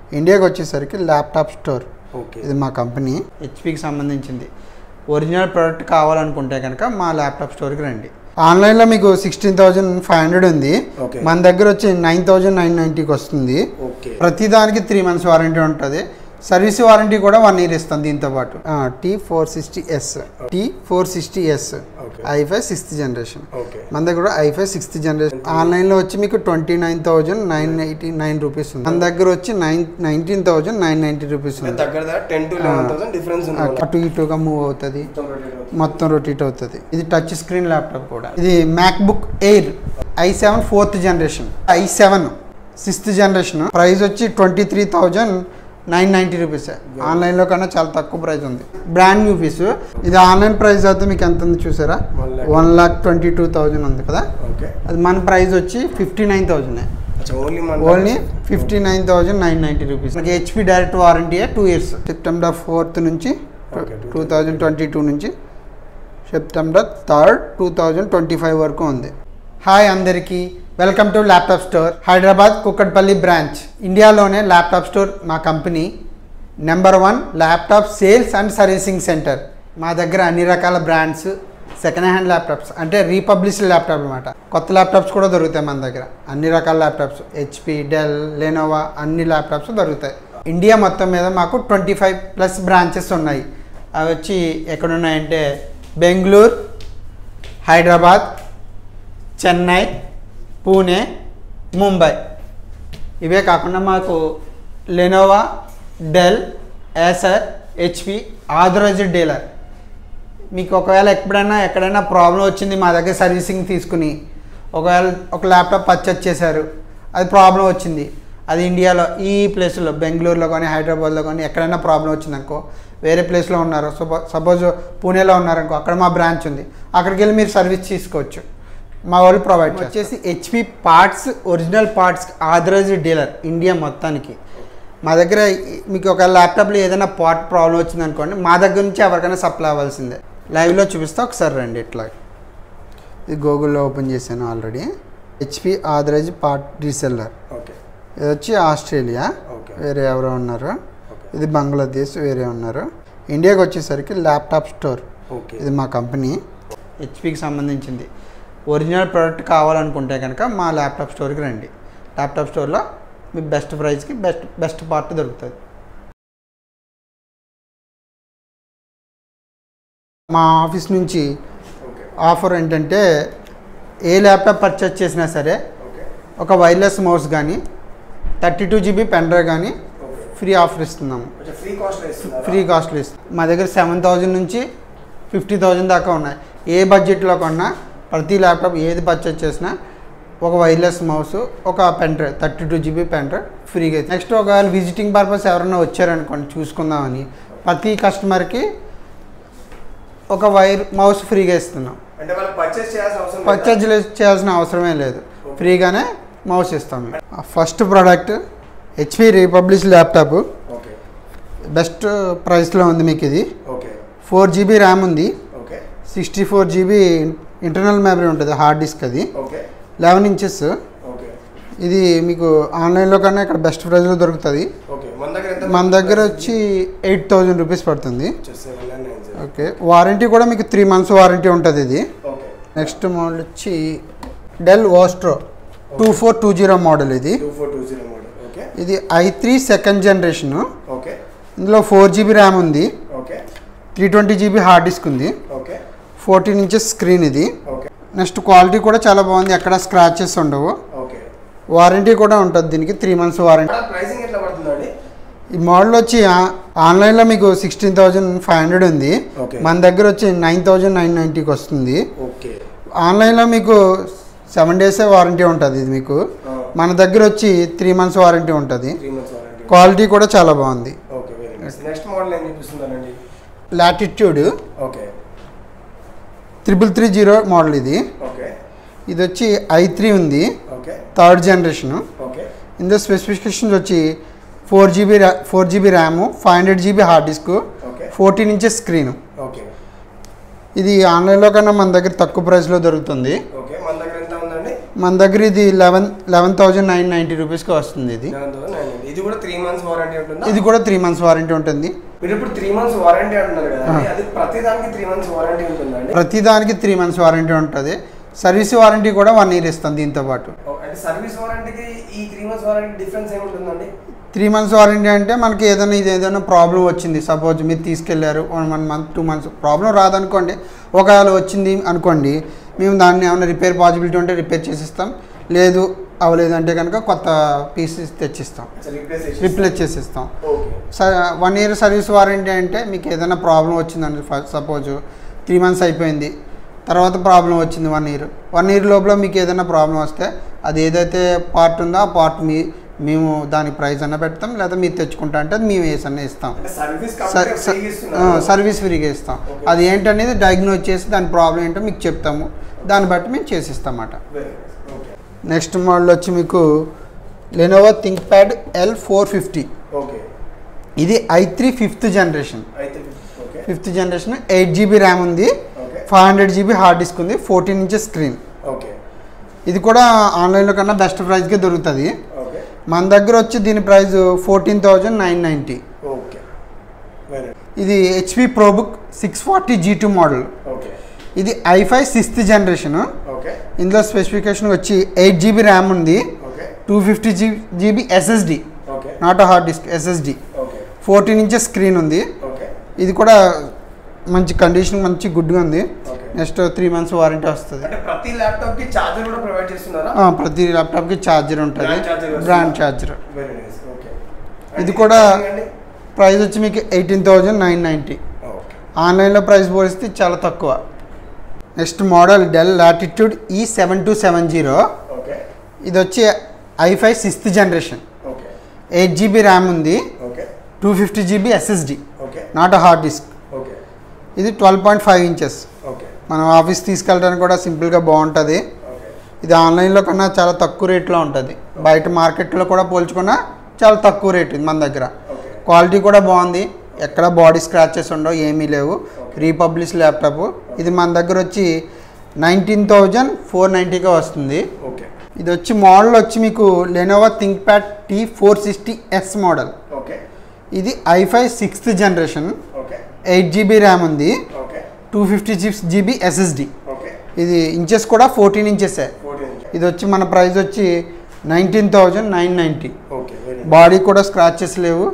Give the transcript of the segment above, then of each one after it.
ఇండియాకి వచ్చేసరికి laptop store okay ఇది మా కంపెనీ హెచ్పికి సంబంధించింది ఒరిజినల్ ప్రోడక్ట్ కావాలనుకుంటే కనుక మా ల్యాప్టాప్ స్టోర్కి రండి ఆన్లైన్లో మీకు సిక్స్టీన్ థౌజండ్ ఫైవ్ హండ్రెడ్ ఉంది ఓకే. మన దగ్గర వచ్చి నైన్ థౌజండ్ నైన్ నైంటీకి వస్తుంది ఓకే ప్రతి దానికి త్రీ మంత్స్ వారంటీ ఉంటుంది సర్వీస్ వారంటీ కూడా వన్ ఇయర్ ఇస్తాం దీంతో పాటు T four sixty S T four sixty S okay i five sixth generation okay మన దగ్గర కూడా ఐఫై సిక్స్త్ జనరేషన్ ఆన్లైన్లో వచ్చి మీకు twenty nine thousand nine eighty nine rupees ఉంది మన దగ్గర వచ్చి nine nineteen thousand nine ninety rupees ఉంది దగ్గర ten to eleven thousand difference ఉంది అటు ఇటుగా మూవ్ అవుతుంది మొత్తం rotate అవుతుంది. మొత్తం రొటేట్ అవుతుంది ఇది టచ్ స్క్రీన్ ల్యాప్టాప్ కూడా ఇది MacBook Air i seven fourth generation i seven sixth generation price వచ్చి twenty three thousand nine ninety rupees ఆన్లైన్లో కన్నా చాలా తక్కువ ప్రైస్ ఉంది బ్రాండ్ న్యూ పీస్ ఇది ఆన్లైన్ ప్రైస్ అయితే మీకు ఎంత ఉంది చూసారా One lakh. One lakh twenty two thousand ఉంది కదా ఓకే అది మన ప్రైస్ వచ్చి ఫిఫ్టీ నైన్ థౌజండ్ అచ్చా ఓన్లీ మన only fifty nine thousand nine ninety rupees మనకి HP direct warranty two years September fourth నుంచి Okay, two thousand twenty two నుంచి September third two thousand twenty five వరకు ఉంది హాయ్ అందరికీ welcome to laptop store Hyderabad Kukatpally branch ఇండియాలోనే laptop store మా company number one laptop sales and servicing centre మా దగ్గర అన్ని రకాల బ్రాండ్స్ సెకండ్ హ్యాండ్ ల్యాప్టాప్స్ అంటే రీపబ్లిష్డ్ ల్యాప్టాప్ అనమాట కొత్త ల్యాప్టాప్స్ కూడా దొరుకుతాయి మన దగ్గర అన్ని రకాల ల్యాప్టాప్స్ హెచ్పి డెల్ లెనోవా అన్ని ల్యాప్టాప్స్ దొరుకుతాయి ఇండియా మొత్తం మీద మాకు ట్వంటీ ఫైవ్ ప్లస్ బ్రాంచెస్ ఉన్నాయి అవి వచ్చి ఎక్కడున్నాయంటే బెంగళూరు హైదరాబాద్ చెన్నై పూణే ముంబై ఇవే కాకుండా మాకు Lenovo Dell Acer HP authorised dealer మీకు ఒకవేళ ఎప్పుడైనా ఎక్కడైనా ప్రాబ్లం వచ్చింది మా దగ్గర సర్వీసింగ్ తీసుకుని ఒకవేళ ఒక ల్యాప్టాప్ పర్చేజ్ చేశారు అది ప్రాబ్లం వచ్చింది అది ఇండియాలో ఈ ప్లేస్లో బెంగళూరులో కానీ హైదరాబాద్లో కానీ ఎక్కడైనా ప్రాబ్లం వచ్చిందనుకో వేరే ప్లేస్లో ఉన్నారు సపో సపోజ్ పూణేలో ఉన్నారనుకో అక్కడ మా బ్రాంచ్ ఉంది అక్కడికి వెళ్ళి మీరు సర్వీస్ తీసుకోవచ్చు మా వాళ్ళు ప్రొవైడ్ వచ్చేసి HP parts original parts authorised dealer India మొత్తానికి మా దగ్గర ఈ- మీకు ఒక ల్యాప్టాప్లో ఏదైనా పార్ట్ ప్రాబ్లం వచ్చింది అనుకోండి మా దగ్గర నుంచి ఎవరికైనా సప్లై అవ్వాల్సిందే లైవ్లో చూపిస్తే ఒకసారి రండి ఇట్లా ఇది గూగుల్లో ఓపెన్ చేశాను already HP authorise part reseller okay ఇది వచ్చి ఆస్ట్రేలియా ఓకే వేరే ఎవరో ఉన్నారు ఓకే ఇది బంగ్లాదేశ్ వేరే ఉన్నారు ఇండియాకి వచ్చేసరికి ల్యాప్టాప్ స్టోర్ ఓకే ఇది మా కంపెనీ హెచ్పికి సంబంధించింది ఒరిజినల్ ప్రోడక్ట్ కావాలనుకుంటే కనుక మా ల్యాప్టాప్ స్టోర్కి రండి ల్యాప్టాప్ స్టోర్లో మీ బెస్ట్ ప్రైస్కి బెస్ట్ బెస్ట్ పార్ట్ దొరుకుతుంది మా ఆఫీస్ నుంచి ఓకే ఆఫర్ ఏంటంటే ఏ ల్యాప్టాప్ పర్చేస్ చేసినా సరే ఓకే ఒక వైర్లెస్ మౌస్ కానీ thirty two GB pen drive కానీ ఫ్రీ ఆఫర్ ఇస్తున్నాము కొంచెం ఫ్రీ కాస్ట్ ఇస్తున్నారు ఫ్రీ కాస్ట్లో ఇస్తాం మా దగ్గర సెవెన్ థౌజండ్ నుంచి ఫిఫ్టీ థౌజండ్ దాకా ఉన్నాయి ఏ బడ్జెట్లో కొన్నా ప్రతి ల్యాప్టాప్ ఏది పర్చేజ్ చేసినా ఒక వైర్లెస్ మౌస్ ఒక pen drive thirty two GB pen drive ఫ్రీగా నెక్స్ట్ ఒకవేళ విజిటింగ్ పర్పస్ ఎవరైనా వచ్చారనుకోండి చూసుకుందామని ప్రతి కస్టమర్కి ఒక వైర్ మౌస్ ఫ్రీగా ఇస్తున్నాం అంటే వాళ్ళు పర్చేస్ చేయాల్సిన అవసరం లేదా? పర్చేజ్ చేయాల్సిన అవసరమే లేదు ఫ్రీగానే మౌస్ ఇస్తాం first product HP republish laptop okay best ప్రైస్లో ఉంది మీకు ఇది ఓకే ఫోర్ జీబీ ర్యామ్ ఉంది okay sixty four GB internal memory ఉంటుంది హార్డ్ డిస్క్ అది ఓకే లెవెన్ ఇంచెస్ ఓకే ఇది మీకు ఆన్లైన్లో కన్నా ఇక్కడ బెస్ట్ ప్రైస్లో దొరుకుతుంది ఓకే మన దగ్గర ఎంత మన దగ్గర వచ్చి ఎయిట్ థౌజండ్ రూపీస్ పడుతుంది seven nine nine zero okay warranty కూడా మీకు త్రీ మంత్స్ వారంటీ ఉంటుంది ఇది ఓకే నెక్స్ట్ మోడల్ వచ్చి Dell Vostro two four two zero model ఇది two four two zero model okay ఇది i three second generation okay ఇందులో four GB RAM ఉంది okay three twenty GB hard disk ఉంది okay fourteen inches screen ఇది okay next quality కూడా చాలా బాగుంది ఎక్కడ స్క్రాచెస్ ఉండవు ఓకే వారంటీ కూడా ఉంటుంది దీనికి త్రీ మంత్స్ వారంటీ ప్రైసింగ్ ఎట్లా పడుతుందండి ఈ మోడల్ వచ్చి ఆ- ఆన్లైన్లో మీకు సిక్స్టీన్ థౌజండ్ ఫైవ్ హండ్రెడ్ ఉంది Okay. మన దగ్గర వచ్చి నైన్ థౌజండ్ నైన్ నైంటీకి వస్తుంది ఓకే ఆన్లైన్లో మీకు సెవెన్ డేసే వారంటీ ఉంటుంది ఇది మీకు మన దగ్గర వచ్చి త్రీ మంత్స్ వారంటీ ఉంటుంది త్రీ మంత్స్ వారంటీ క్వాలిటీ కూడా చాలా బాగుంది okay very nice next model ఏం చూపిస్తున్నారండి Latitude okay triple three zero model ఇది ఓకే ఇది వచ్చి ఐ త్రీ ఉంది ఓకే థర్డ్ జనరేషను ఓకే ఇందులో స్పెసిఫికేషన్స్ వచ్చి ఫోర్ జీబీ ర్యా four GB RAM five hundred GB hard disk okay fourteen inches screen okay ఇది ఆన్లైన్లో కన్నా మన దగ్గర తక్కువ ప్రైస్లో దొరుకుతుంది ఓకే మన దగ్గర ఎంత ఉందండి మన దగ్గర ఇది eleven eleven thousand nine ninety రూపీస్కి వస్తుంది ఇది లెవెన్ థౌసండ్ నైన్ ఇది కూడా త్రీ మంత్స్ వారంటీ ఉంటుందా ఇది కూడా త్రీ మంత్స్ వారంటీ ఉంటుంది మీరు ఇప్పుడు త్రీ మంత్స్ వారంటీ అంటున్నారు కదా అది ప్రతి దానికి త్రీ మంత్స్ వారంటీ ఉంటుందండి ప్రతి దానికి త్రీ మంత్స్ వారంటీ ఉంటుంది సర్వీస్ వారంటీ కూడా వన్ ఇయర్ ఇస్తాం దీంతో పాటు అంటే సర్వీస్ వారంటీకి ఈ త్రీ మంత్స్ వారంటీ డిఫరెన్స్ ఏముంటుందండి త్రీ మంత్స్ వారంటీ అంటే మనకి ఏదైనా ఇది ఏదైనా ప్రాబ్లం వచ్చింది సపోజ్ మీరు తీసుకెళ్లారు one one month two months problem రాదనుకోండి ఒకవేళ వచ్చింది అనుకోండి మేము దాన్ని ఏమైనా రిపేర్ పాసిబిలిటీ ఉంటే రిపేర్ చేసిస్తాం లేదు అవ్వలేదు అంటే కనుక కొత్త పీసెస్ తెచ్చిస్తాం రీప్లేస్ రిప్లేస్ చేసిస్తాం okay one year service warranty అంటే మీకు ఏదైనా ప్రాబ్లం వచ్చిందండి సపోజ్ త్రీ మంత్స్ అయిపోయింది తర్వాత ప్రాబ్లం వచ్చింది వన్ ఇయర్ వన్ ఇయర్ లోపల మీకు ఏదైనా ప్రాబ్లం వస్తే అది ఏదైతే పార్ట్ ఉందో ఆ పార్ట్ మీ మేము దాని ప్రైస్ అన్న పెడతాం లేదా మీరు తెచ్చుకుంటా అంటే అది మేము వేసన్నా ఇస్తాం అంటే సర్వీస్ సర్- సర్- ఆ, సర్వీస్ ఫ్రీగా ఇస్తాం Okay. అది ఏంటనేది డయాగ్నోజ్ చేసి దాని ప్రాబ్లం ఏంటో మీకు చెప్తాము దాన్ని బట్టి మేము చేసిస్తాం అన్నమాట ఓకే నెక్స్ట్ మోడల్ వచ్చి మీకు Lenovo ThinkPad L four fifty okay ఇది ఐ త్రీ ఫిఫ్త్ జనరేషన్ అయితే okay fifth generation eight GB RAM ఉంది okay five hundred GB hard disk ఉంది ఫోర్టీన్ ఇంచెస్ స్క్రీన్ ఓకే ఇది కూడా ఆన్లైన్లో కన్నా బెస్ట్ ప్రైస్కే దొరుకుతుంది ఓకే మన దగ్గర వచ్చి దీని price fourteen thousand nine ninety okay very ఇది HP ProBook six forty G two model okay ఇది i five sixth generation okay ఇందులో స్పెసిఫికేషన్ వచ్చి ఎయిట్ జీబీ ర్యామ్ ఉంది okay two fifty G GB SSD okay not hard disk SSD okay fourteen inches screen ఉంది okay ఇది కూడా మంచి condition మంచి గుడ్గా ఉంది okay next three months warranty వస్తుంది అంటే ప్రతి ల్యాప్టాప్ కి చార్జర్ కూడా ప్రొవైడ్ చేస్తున్నారా ఆ, ప్రతి ల్యాప్టాప్కి ఛార్జర్ ఉంటుంది Brand charger వస్తుందా? Brand charger very nice okay ఇది కూడా ప్రైస్ వచ్చి మీకు eighteen thousand nine ninety okay ఆన్లైన్లో ప్రైస్ పోలిస్తే ఇది చాలా తక్కువ next model Dell Latitude E seven two seven zero okay ఇది వచ్చి i five sixth generation okay eight GB RAM ఉంది okay two fifty GB SSD okay not hard disk okay ఇది twelve point five inches okay మనం office తీసుకెళ్ళడానికి కూడా సింపుల్గా బాగుంటుంది okay ఇది ఆన్లైన్లో కన్నా చాలా తక్కువ రేట్లో ఉంటుంది బయట మార్కెట్లో కూడా పోల్చుకున్నా చాలా తక్కువ రేట్ ఇది మన దగ్గర ఓకే క్వాలిటీ కూడా బాగుంది ఎక్కడ బాడీ స్క్రాచెస్ ఉండవు ఏమీ లేవు రీపబ్లిష్ ల్యాప్టాప్ ఇది మన దగ్గర వచ్చి నైన్టీన్ థౌజండ్ ఫోర్ నైంటీగా వస్తుంది ఓకే ఇది వచ్చి మోడల్ వచ్చి మీకు Lenovo think pad T four sixty S model okay ఇది i five sixth generation okay eight GB RAM ఉంది okay two fifty six GB SSD okay ఇది ఇంచెస్ కూడా ఫోర్టీన్ ఇంచెసే ఫోర్టీన్ ఇది వచ్చి మన ప్రైస్ వచ్చి nineteen thousand nine ninety okay very body కూడా స్క్రాచెస్ లేవు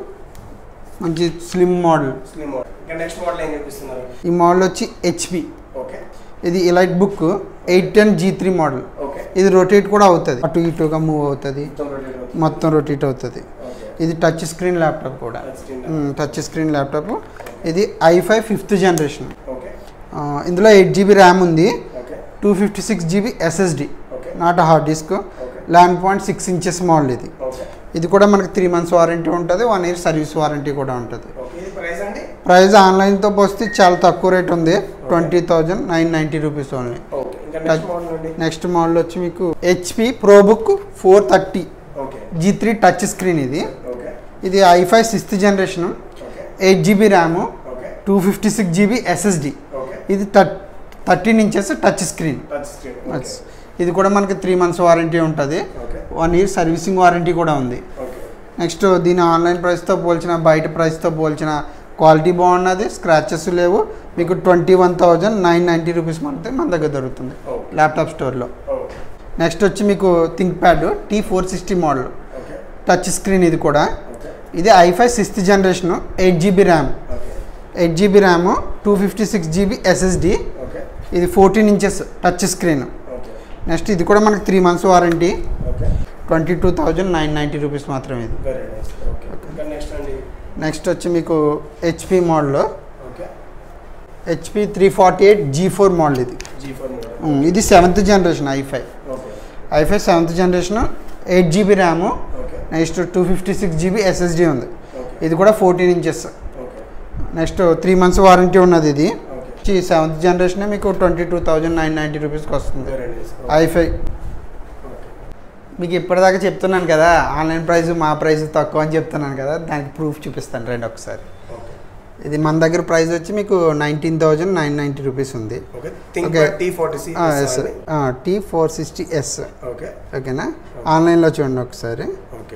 మంచి స్లిమ్ మోడల్ స్లిమ్ మోడల్ ఇంకా నెక్స్ట్ మోడల్ ఏం చూపిస్తున్నారు ఈ మోడల్ వచ్చి హెచ్పి ఓకే ఇది EliteBook eight ten G three model okay ఇది రొటేట్ కూడా అవుతుంది అటు ఇటుగా మూవ్ అవుతుంది మొత్తం rotate అవుతుంది. మొత్తం రొటేట్ అవుతుంది ఓకే ఇది టచ్ స్క్రీన్ ల్యాప్టాప్ కూడా Touch screen touch screen laptop ఇది i five fifth generation okay ఇందులో ఎయిట్ జీబీ ర్యామ్ ఉంది okay two fifty six GB SSD okay not hard disk okay eleven point six inches model ఇది okay ఇది కూడా మనకి three months warranty ఉంటుంది one year service warranty కూడా ఉంటుంది okay ఇది ప్రైస్ అండి ప్రైస్ ఆన్లైన్తో పోస్తే చాలా తక్కువ రేట్ ఉంది twenty thousand nine ninety rupees only okay ఇంకా నెక్స్ట్ మోడల్ అండి నెక్స్ట్ మోడల్ వచ్చి మీకు HP ProBook four thirty okay G three touch screen ఇది ఓకే ఇది i five sixth generation okay eight GB RAM okay two fifty six GB SSD okay ఇది thirteen inches touch screen touch screen okay ఇది కూడా మనకి three months warranty ఉంటుంది okay one year servicing warranty కూడా ఉంది okay next దీని online ప్రైస్తో పోల్చిన బయట ప్రైస్తో పోల్చిన క్వాలిటీ బాగున్నది స్క్రాచెస్ లేవు మీకు twenty one thousand nine ninety rupees మనకి మన దగ్గర దొరుకుతుంది ఓకే ల్యాప్టాప్ స్టోర్లో ఓకే నెక్స్ట్ వచ్చి మీకు think pad T four sixty model okay touch screen ఇది కూడా ఓకే ఇది i five sixth generation eight GB RAM okay eight GB RAM two fifty six GB SSD okay ఇది fourteen inches touch screen okay next ఇది కూడా మనకి three months warranty okay twenty two thousand nine ninety rupees మాత్రమే ఇది very nice okay ఇంకా next అండి next వచ్చి మీకు HP model okay HP three forty eight G four model ఇది జీ ఫోర్ మోడల్ ఉమ్, ఇది seventh generation i five okay i five seventh generation eight GB RAM okay next two fifty six GB SSD ఉంది okay ఇది కూడా fourteen inches okay next three months warranty ఉన్నది ఇది okay వచ్చి seventh generation మీకు twenty two thousand nine ninety రూపీస్కి వస్తుంది very nice i five okay మీకు ఇప్పటిదాకా చెప్తున్నాను కదా ఆన్లైన్ ప్రైస్ మా ప్రైస్ తక్కువ అని చెప్తున్నాను కదా దానికి ప్రూఫ్ చూపిస్తాను రండి ఒకసారి ఓకే ఇది మన దగ్గర ప్రైస్ వచ్చి మీకు nineteen thousand nine ninety rupees ఉంది okay think Okay. T forty C S T four sixty S okay ఓకేనా ఆన్లైన్లో చూడండి ఒకసారి okay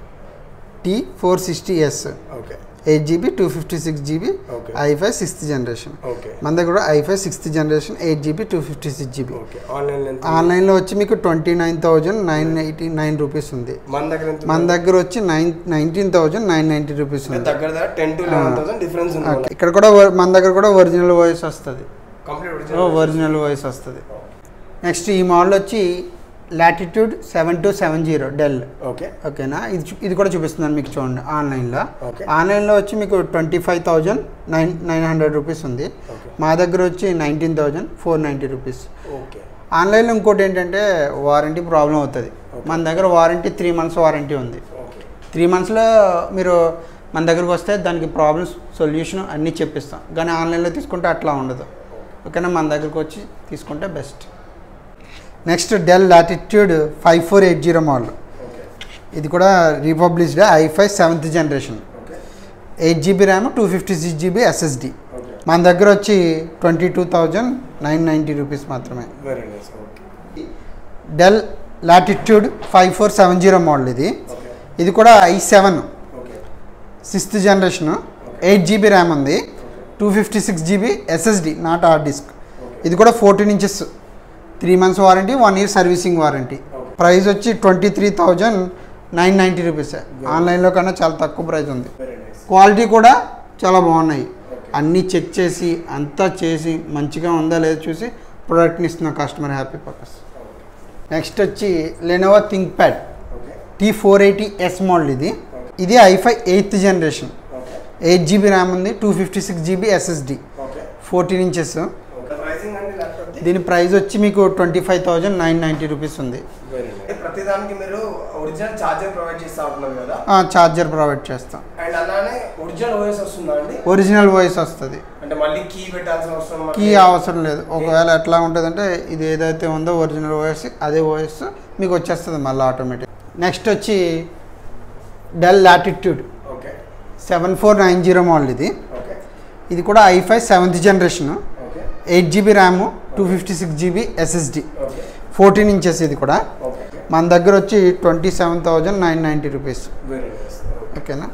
T four sixty S okay eight GB two fifty six GB okay i five sixth generation okay మన దగ్గర కూడా i five sixth generation eight GB two fifty six GB okay online ఎంత ఆన్లైన్లో వచ్చి మీకు twenty nine thousand nine eighty nine rupees ఉంది మన దగ్గర ఎంత మన దగ్గర వచ్చి nine nineteen thousand nine ninety rupees ఉంది దగ్గర దగ్గర ten to eleven thousand difference ఉంది ఓకే. ఇక్కడ కూడా ఒ- మన దగ్గర కూడా ఒరిజినల్ వాయిస్ వస్తుంది కంప్లీట్ ఒరిజినల్ వాయిస్ వస్తుంది నెక్స్ట్ ఈ మోడల్ వచ్చి latitude seven two seven zero Dell okay ఓకేనా ఇది చూ- ఇది కూడా చూపిస్తున్నాను మీకు చూడండి ఆన్లైన్లో ఓకే ఆన్లైన్లో వచ్చి మీకు twenty five thousand nine nine hundred rupees ఉంది ఓకే మా దగ్గర వచ్చి nineteen thousand four ninety rupees okay ఆన్లైన్లో ఇంకోటి ఏంటంటే వారంటీ ప్రాబ్లం అవుతుంది మన దగ్గర వారంటీ త్రీ మంత్స్ వారంటీ ఉంది ఓకే త్రీ మంత్స్లో మీరు మన దగ్గరకు వస్తే దానికి ప్రాబ్లమ్స్ సొల్యూషన్ అన్నీ చెప్పిస్తాం కానీ ఆన్లైన్లో తీసుకుంటే అట్లా ఉండదు ఓకేనా మన దగ్గరకు వచ్చి తీసుకుంటే best next Dell latitude five four eight zero model okay ఇది కూడా refurbished i five seventh generation okay eight GB RAM two fifty six GB SSD okay మన దగ్గర వచ్చి twenty two thousand nine ninety rupees మాత్రమే very nice okay Dell latitude five four seven zero model ఇది okay ఇది కూడా i seven okay sixth generation eight GB RAM ఉంది two fifty six GB SSD not hard disc ఇది కూడా fourteen inches three months warranty one year servicing warranty Okay. Price వచ్చి twenty three thousand nine ninety rupees ఆన్లైన్లో కన్నా చాలా తక్కువ price ఉంది very nice quality కూడా చాలా బాగున్నాయి Okay. అన్నీ చెక్ చేసి అంతా చేసి మంచిగా ఉందా లేదో చూసి ప్రోడక్ట్ని ఇస్తున్న కస్టమర్ హ్యాపీ పర్పస్ నెక్స్ట్ వచ్చి Lenovo think pad okay T four eighty S model ఇది ఇది i five eighth generation okay eight GB RAM ఉంది two fifty six GB SSD okay fourteen inches okay pricing అండి ల్యాప్టాప్ దీని price వచ్చి మీకు twenty five thousand nine ninety rupees ఉంది very nice ప్రతిదానికి మీరు ఒరిజినల్ ఛార్జర్ ప్రొవైడ్ చేస్తా ఉంటున్నారు కదా ఛార్జర్ ప్రొవైడ్ చేస్తాం అండ్ అలానే ఒరిజినల్ ఓఎస్ వస్తుందా అండి ఒరిజినల్ వాయిస్ వస్తుంది అంటే మళ్ళీ కీ పెట్టాల్సిన అవసరం మనకి- కీ అవసరం లేదు ఒకవేళ ఎట్లా ఉంటుందంటే ఇది ఏదైతే ఉందో ఒరిజినల్ వాయిస్ అదే వాయిస్ మీకు వచ్చేస్తుంది మళ్ళీ ఆటోమేటిక్ నెక్స్ట్ వచ్చి Dell latitude okay seven four nine zero model ఇది ఓకే ఇది కూడా i five seventh generation okay eight GB RAM two fifty six GB SSD okay fourteen inches ఇది కూడా ఓకే మన దగ్గర వచ్చి twenty seven thousand nine ninety rupees very nice ఓకేనా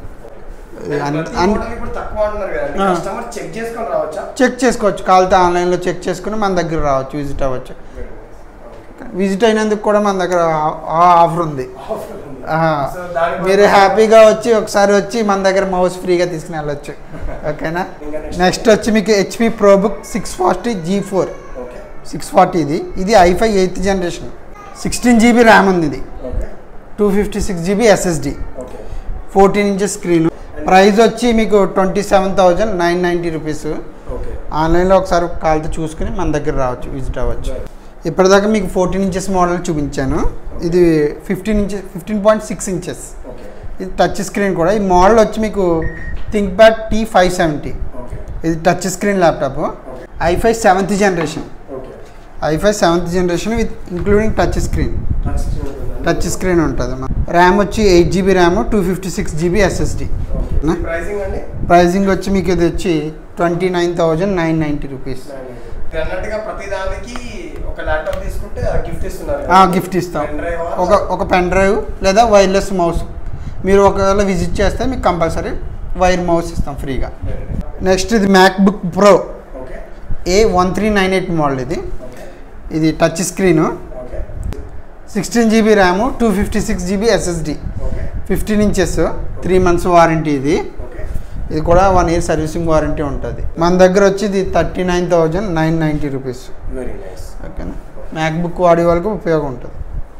ప్రతి మోడల్ ఇప్పుడు తక్కువ అంటున్నారు కదండి ఆ. కస్టమర్ చెక్ చేసుకొని రావచ్చా చెక్ చేసుకోవచ్చు కావాలితే ఆన్లైన్లో చెక్ చేసుకుని మన దగ్గర రావచ్చు విజిట్ అవ్వచ్చు వెరీ నైస్ ఓకే విజిట్ అయినందుకు కూడా మన దగ్గర ఆఫర్ ఉంది ఆఫర్ ఉంది ఆహా. సో దాని మీరు హ్యాపీగా వచ్చి ఒకసారి వచ్చి మన దగ్గర మౌస్ ఫ్రీగా తీసుకుని వెళ్ళొచ్చు ఓకేనా ఇంకా నెక్స్ట్ నెక్స్ట్ వచ్చి మీకు HP ProBook six forty G four okay six forty ఇది ఇది i five eighth generation sixteen GB RAM ఉంది ఇది okay two fifty six GB SSD okay fourteen inches screen price వచ్చి మీకు twenty seven thousand nine ninety rupees okay ఆన్లైన్లో ఒకసారి కాల్తో చూసుకుని మన దగ్గర రావచ్చు విజిట్ అవ్వచ్చు ఇప్పటిదాకా మీకు ఫోర్టీన్ ఇంచెస్ మోడల్ చూపించాను ఇది fifteen inches fifteen point six inches okay ఇది టచ్ స్క్రీన్ కూడా ఈ మోడల్ వచ్చి మీకు think pad T five seventy okay ఇది touch screen laptop i five seventh generation okay i five seventh generation with including touch screen touch screen ఉంటుందా? Touch screen ఉంటుంది RAM వచ్చి eight GB RAM two fifty six GB SSD okay నా? ఈ pricing అండి pricing వచ్చి మీకు ఇది వచ్చి twenty nine thousand nine ninety rupees మీరు అన్నట్టుగా ప్రతి దానికి ఒక ల్యాప్టాప్ తీసుకుంటే గిఫ్ట్ ఇస్తున్నారు గిఫ్ట్ ఇస్తాం Pen drive ఆ? ఒక ఒక పెన్ డ్రైవ్ లేదా వైర్లెస్ మౌస్ మీరు ఒకవేళ విజిట్ చేస్తే మీకు కంపల్సరీ వైర్ మౌస్ ఇస్తాం ఫ్రీగా Very nice. నెక్స్ట్ ఇది MacBook Pro okay A one three nine eight model ఇది ఓకే ఇది touch screen okay sixteen GB RAM two fifty six GB SSD okay fifteen inches three months warranty ఇది okay ఇది కూడా one year servicing warranty ఉంటుంది మన దగ్గర వచ్చి ఇది thirty nine thousand nine ninety rupees very nice ఓకేనా మ్యాక్బుక్ వాడే వాళ్ళకి ఉపయోగం ఉంటుంది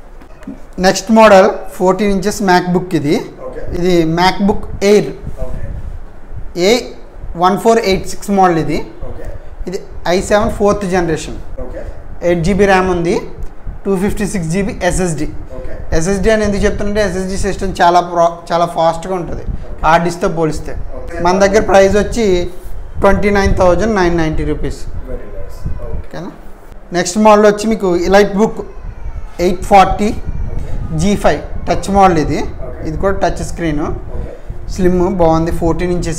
next model fourteen inches MacBook ఇది ఓకే ఇది MacBook Air okay A one four eight six model ఇది ఓకే ఇది i seven fourth generation okay eight GB RAM ఉంది two fifty six GB SSD okay SSD అని ఎందుకు చెప్తుంటే SSD system చాలా pro చాలా ఫాస్ట్గా ఉంటుంది హార్డ్ డిస్క్తో పోలిస్తే మన దగ్గర ప్రైస్ వచ్చి twenty nine thousand nine ninety rupees very nice okay ఓకేనా నెక్స్ట్ మోడల్ వచ్చి మీకు EliteBook eight forty G five touch model ఇది ఇది కూడా టచ్ స్క్రీన్ ఓకే స్లిమ్ బాగుంది ఫోర్టీన్ ఇంచెస్ ఇది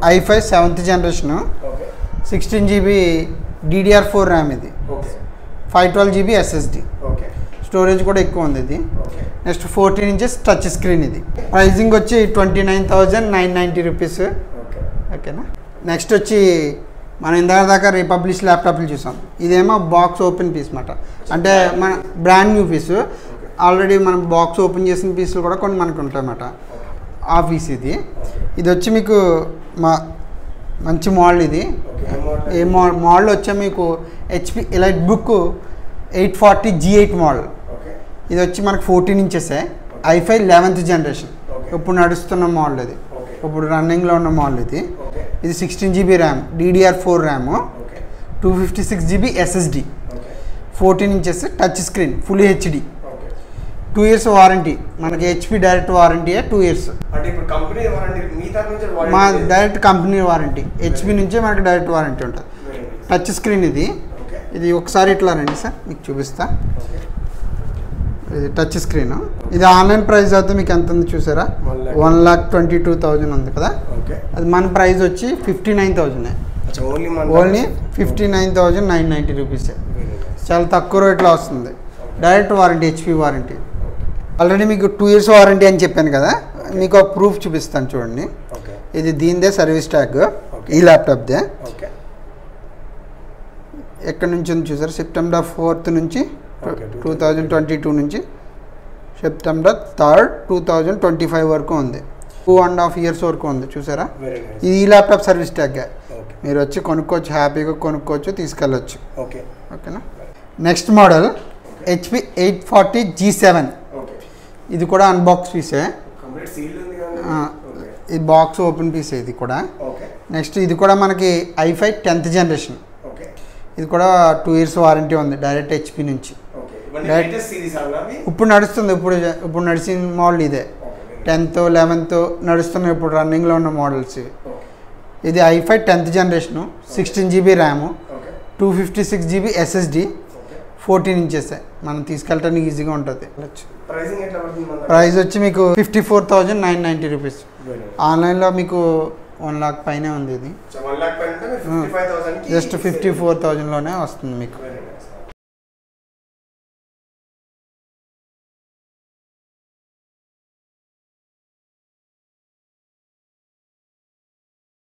i five seventh generation okay sixteen GB DDR four RAM ఇది okay five twelve GB SSD okay storage కూడా ఎక్కువ ఉంది ఇది okay next fourteen inches touch screen ఇది ప్రైజింగ్ వచ్చి twenty nine thousand nine ninety rupees okay ఓకేనా next వచ్చి మనం ఇందాక దాకా రిపబ్లిష్ ల్యాప్టాప్లు చూసాం ఇదేమో బాక్స్ ఓపెన్ పీస్ మాట అంటే మన బ్రాండ్ న్యూ పీస్ ఆల్రెడీ మనం బాక్స్ ఓపెన్ చేసిన పీసులు కూడా కొన్ని మనకు ఉంటాయన్నమాట ఆ పీస్ ఇది ఇది వచ్చి మీకు మా మంచి మోడల్ ఇది ఓకే ఏం మోడల్? ఏ మోడల్ మోడల్ వచ్చా మీకు HP EliteBook eight forty G eight model okay ఇది వచ్చి మనకు ఫోర్టీన్ ఇంచెసే ఐఫై లెవెన్త్ జనరేషన్ Okay. ఇప్పుడు నడుస్తున్న మోడల్ ఇది ఓకే ఇప్పుడు రన్నింగ్లో ఉన్న మోడల్ ఇది ఓకే ఇది sixteen GB RAM DDR four RAM okay two fifty six GB SSD okay fourteen inches touch screen full HD okay two years warranty మనకి HP direct warranty two years అంటే ఇప్పుడు company warranty మీ తరఫు నుంచి warranty మా లేదు. Direct company warranty HP నుంచే మనకి direct warranty ఉంటుంది Very nice. టచ్ స్క్రీన్ ఇది ఓకే ఇది ఒకసారి ఇట్లా రండి సార్ మీకు చూపిస్తా ఓకే ఇది టచ్ స్క్రీన్ ఇది ఆన్లైన్ ప్రైస్ అయితే మీకు ఎంత ఉంది చూసారా One lakh. One lakh twenty two thousand ఉంది కదా ఓకే అది మన ప్రైస్ వచ్చి ఫిఫ్టీ నైన్ థౌజండ్ అచ్చా ఓన్లీ మన only fifty nine thousand nine ninety rupees Very nice. చాలా తక్కువ రేట్లో వస్తుంది direct warranty HP warranty already మీకు టూ ఇయర్స్ వారంటీ అని చెప్పాను కదా మీకు ఒక ప్రూఫ్ చూపిస్తాను చూడండి ఓకే ఇది దీనిదే సర్వీస్ ట్యాగ్ Okay. ఈ ల్యాప్టాప్దే ఓకే ఎక్కడి నుంచి ఉంది చూసారు సెప్టెంబర్ ఫోర్త్ నుంచి Okay, two thousand twenty two నుంచి September third two thousand twenty five వరకు ఉంది టూ అండ్ హాఫ్ ఇయర్స్ వరకు ఉంది చూసారా వెరీ నైస్ ఇది ఈ ల్యాప్టాప్ సర్వీస్ ట్యాగ్ ఓకే మీరు వచ్చి కొనుక్కోవచ్చు హ్యాపీగా కొనుక్కోవచ్చు తీసుకెళ్ళొచ్చు ఓకే ఓకేనా next model HP eight forty G seven okay ఇది కూడా అన్బాక్స్ పీసే కంప్లీట్ సీల్ ఉంది కదా ఆ, ఓకే ఇది బాక్స్ ఓపెన్ పీస్ ఇది కూడా ఓకే నెక్స్ట్ ఇది కూడా మనకి ఐఫై టెన్త్ జనరేషన్ ఓకే ఇది కూడా టూ ఇయర్స్ వారంటీ ఉంది డైరెక్ట్ హెచ్పి నుంచి ఓకే ఇవన్నీ Right. లేటెస్ట్ సిరీస్ అవి అవి ఇప్పుడు నడుస్తుంది ఇప్పుడు ఇప్పుడు నడిచిన మోడల్ ఇదే ఓకే టెన్త్ లెవెన్త్ నడుస్తున్న ఇప్పుడు రన్నింగ్లో ఉన్న మోడల్స్ ఇవి ఓకే ఇది i five tenth generation sixteen GB RAM okay two fifty six GB SSD okay fourteen inches మనం తీసుకెళ్ళటానికి ఈజీగా ఉంటుంది ప్రైసింగ్ ఎట్లా పడుతుంది మన ప్రైస్ వచ్చి మీకు fifty four thousand nine ninety rupees very ఆన్లైన్లో మీకు వన్ లాక్ పైనే ఉంది ఇది సో వన్ లాక్ పైన ఉంటే fifty five thousand just fifty four థౌజండ్లోనే వస్తుంది మీకు వెరీ నైస్